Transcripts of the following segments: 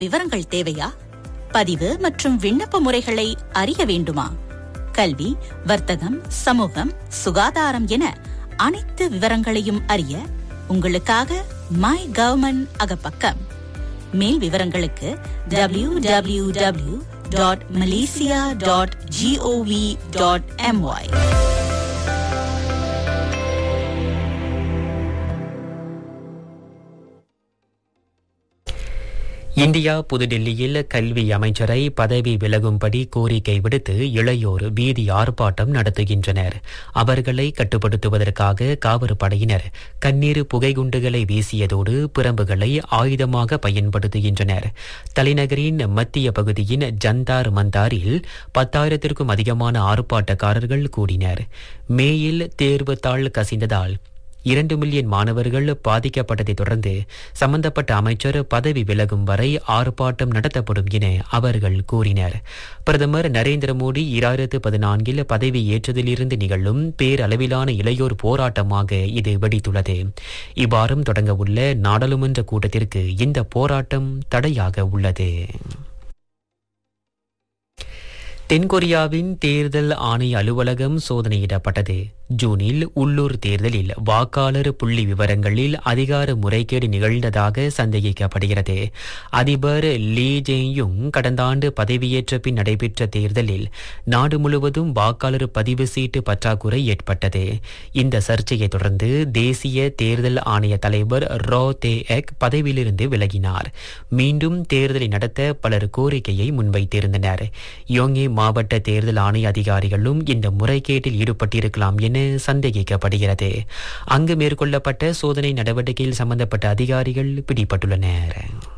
விவரங்கள் தேவையா பதிவு மற்றும் விண்ணப்ப முறைகளை அறிய வேண்டுமா கல்வி வர்த்தகம் சமூகம் சுகாதாரம் என அனைத்து விவரங்களையும் அறிய உங்களுக்காக மை கவர்மெண்ட் அகப்பக்கம் மேல் விவரங்களுக்கு W W W dot Malaysia dot GOV dot MY India புதுடில்லியில் கல்வி அமைச்சரை பதவி விலகும்படி கோரிக்கை விடுத்து இளையோர் வீதி ஆர்ப்பாட்டம் நடத்துகின்றனர் அவர்களை கட்டுப்படுத்துவதற்காக காவற்படையினர் கண்ணீர் புகைகுண்டுகளை வீசியதோடு பிரம்புகளை ஆயுதமாக பயன்படுத்துகின்றனர் தலைநகரின் மத்திய பகுதியின் ஜந்தார் மந்தாரில் பத்தாயிரத்திற்கும் அதிகமான ஆர்ப்பாட்டக்காரர்கள் கூடினர் மேயில் தேர்வு தாள் கசிந்ததால் இரண்டு மில்லியன் மாணவர்கள் பாதிக்கப்பட்டதை தொடர்ந்து சம்பந்தப்பட்ட அமைச்சர் பதவி விலகும் வரை ஆர்ப்பாட்டம் நடத்தப்படும் என அவர்கள் கூறினர் பிரதமர் நரேந்திர மோடி இராயிரத்து பதினான்கில் பதவி ஏற்றதிலிருந்து நிகழும் பேரளவிலான இளையோர் போராட்டமாக இது வெடித்துள்ளது இவ்வாரம் தொடங்கவுள்ள நாடாளுமன்ற கூட்டத்திற்கு இந்த போராட்டம் தடையாக உள்ளது தென்கொரியாவின் தேர்தல் ஆணைய அலுவலகம் சோதனையிடப்பட்டது ஜூனில் உள்ளூர் தேர்தலில் வாக்காளர் புள்ளி விவரங்களில் அதிகார முறைகேடு நிகழ்ந்ததாக சந்தேகிக்கப்படுகிறது அதிபர் லீ ஜெயும் கடந்த ஆண்டு பதவியேற்ற பின் நடைபெற்ற தேர்தலில் நாடு முழுவதும் வாக்காளர் பதிவு சீட்டு பற்றாக்குறை ஏற்பட்டது இந்த சர்ச்சையை தொடர்ந்து தேசிய தேர்தல் ஆணைய தலைவர் ரோ தே எக் பதவியிலிருந்து விலகினார் மீண்டும் தேர்தலை நடத்த பலர் கோரிக்கையை முன்வைத்திருந்தனர் யோங்கே மாவட்ட தேர்தல் ஆணைய அதிகாரிகளும் இந்த முறைகேட்டில் ஈடுபட்டிருக்கலாம் என சந்தேகிக்கப்படுகிறது அங்கு மேற்கொள்ளப்பட்ட சோதனை நடவடிக்கையில் சம்பந்தப்பட்ட அதிகாரிகள் பிடிபட்டுள்ளனர்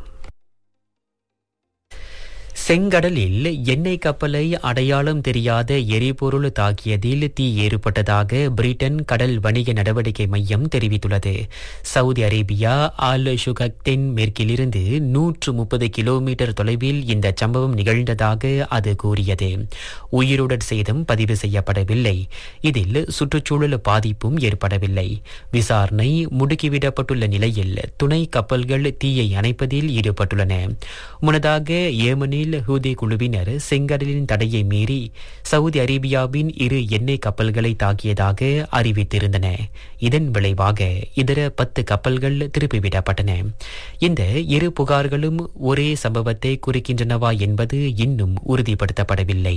செங்கடலில் எண்ணெய் கப்பலை அடையாளம் தெரியாத எரிபொருள் தாக்கியதில் தீ ஏற்பட்டதாக பிரிட்டன் கடல் வணிக நடவடிக்கை மையம் தெரிவித்துள்ளது சவுதி அரேபியா ஆல் ஷுகத்தின் மேற்கிலிருந்து நூற்று முப்பது கிலோமீட்டர் தொலைவில் இந்த சம்பவம் நிகழ்ந்ததாக அது கூறியது உயிருடர் சேதம் பதிவு செய்யப்படவில்லை இதில் சுற்றுச்சூழல் பாதிப்பும் ஏற்படவில்லை விசாரணை முடுக்கிவிடப்பட்டுள்ள நிலையில் துணை கப்பல்கள் தீயை அணைப்பதில் ஈடுபட்டுள்ளன முன்னதாக ஏமனில் ஹூதி குழுவினர் செங்கடலின் தடையை மீறி சவுதி அரேபியாவின் இரு எண்ணெய் கப்பல்களை தாக்கியதாக அறிவித்திருந்தன இதன் விளைவாக இதர பத்து கப்பல்கள் திருப்பிவிடப்பட்டன இந்த இரு புகார்களும் ஒரே சம்பவத்தை குறிக்கின்றனவா என்பது இன்னும் உறுதிப்படுத்தப்படவில்லை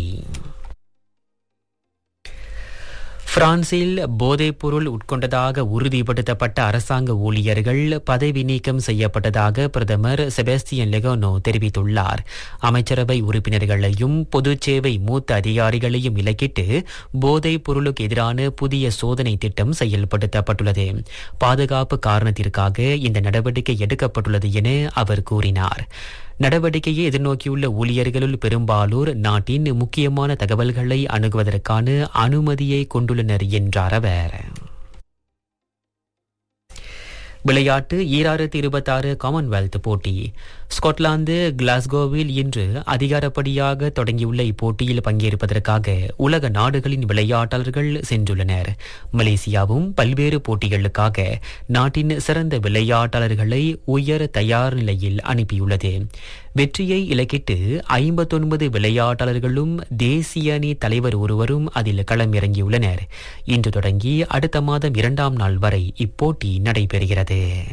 பிரான்சில் போதைப்பொருள் உட்கொண்டதாக உறுதிப்படுத்தப்பட்ட அரசாங்க ஊழியர்கள் பதவி நீக்கம் செய்யப்பட்டதாக பிரதமர் செபஸ்டியன் லெகோனோ தெரிவித்துள்ளார் அமைச்சரவை உறுப்பினர்களையும் பொது சேவை மூத்த அதிகாரிகளையும் இலக்கிட்டு போதைப் பொருளுக்கு எதிரான புதிய சோதனை திட்டம் செயல்படுத்தப்பட்டுள்ளது பாதுகாப்பு காரணத்திற்காக இந்த நடவடிக்கை எடுக்கப்பட்டுள்ளது என அவர் கூறினார் நடவடிக்கையை எதிர்நோக்கியுள்ள ஊழியர்களுள் பெரும்பாலோர் நாட்டின் முக்கியமான தகவல்களை அணுகுவதற்கான அனுமதியை கொண்டுள்ளனர் என்றார் அவர் விளையாட்டு ஈராயிரத்தி இருபத்தாறு காமன்வெல்த் போட்டி ஸ்காட்லாந்து கிளாஸ்கோவில் இன்று அதிகாரப்படியாக தொடங்கியுள்ள இப்போட்டியில் பங்கேற்பதற்காக உலக நாடுகளின் விளையாட்டாளர்கள் சென்றுள்ளனர் மலேசியாவும் பல்வேறு போட்டிகளுக்காக நாட்டின் சிறந்த விளையாட்டாளர்களை உயர் தயார் நிலையில் அனுப்பியுள்ளது வெற்றியை இலக்கிட்டு ஐம்பத்தொன்பது விளையாட்டாளர்களும் தேசிய அணி தலைவர் ஒருவரும் அதில் களமிறங்கியுள்ளனர் இன்று தொடங்கி அடுத்த மாதம் இரண்டாம் நாள் வரை இப்போட்டி நடைபெறுகிறது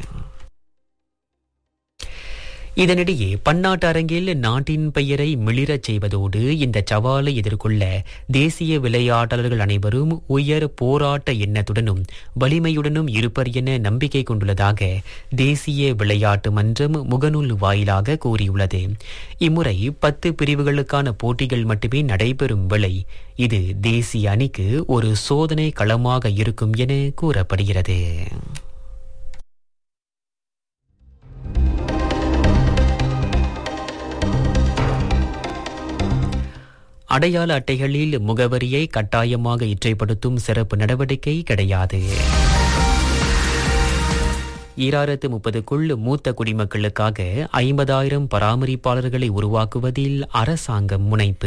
இதனிடையே பன்னாட்டு அரங்கில் நாட்டின் பெயரை மிளிரச் செய்வதோடு இந்த சவாலை எதிர்கொள்ள தேசிய விளையாட்டாளர்கள் அனைவரும் உயர் போராட்ட எண்ணத்துடனும் வலிமையுடனும் இருப்பர் என நம்பிக்கை கொண்டுள்ளதாக தேசிய விளையாட்டு மன்றம் முகநூல் வாயிலாக கூறியுள்ளது இம்முறை பத்து பிரிவுகளுக்கான போட்டிகள் மட்டுமே நடைபெறும் வேளை இது தேசிய அணிக்கு ஒரு சோதனை களமாக இருக்கும் என கூறப்படுகிறது அடையாள அட்டைகளில் முகவரியை கட்டாயமாக இற்றைப்படுத்தும் சிறப்பு நடவடிக்கை கிடையாது ஈராயிரத்து முப்பதுக்குள் மூத்த குடிமக்களுக்காக ஐம்பதாயிரம் பராமரிப்பாளர்களை உருவாக்குவதில் அரசாங்கம் முனைப்பு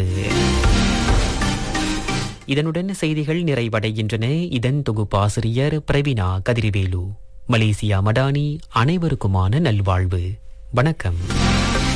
இதனுடன் செய்திகள் நிறைவடைகின்றன இதன் தொகுப்பாசிரியர் பிரவீனா கதிர்வேலு மலேசியா மடானி அனைவருக்குமான நல்வாழ்வு வணக்கம்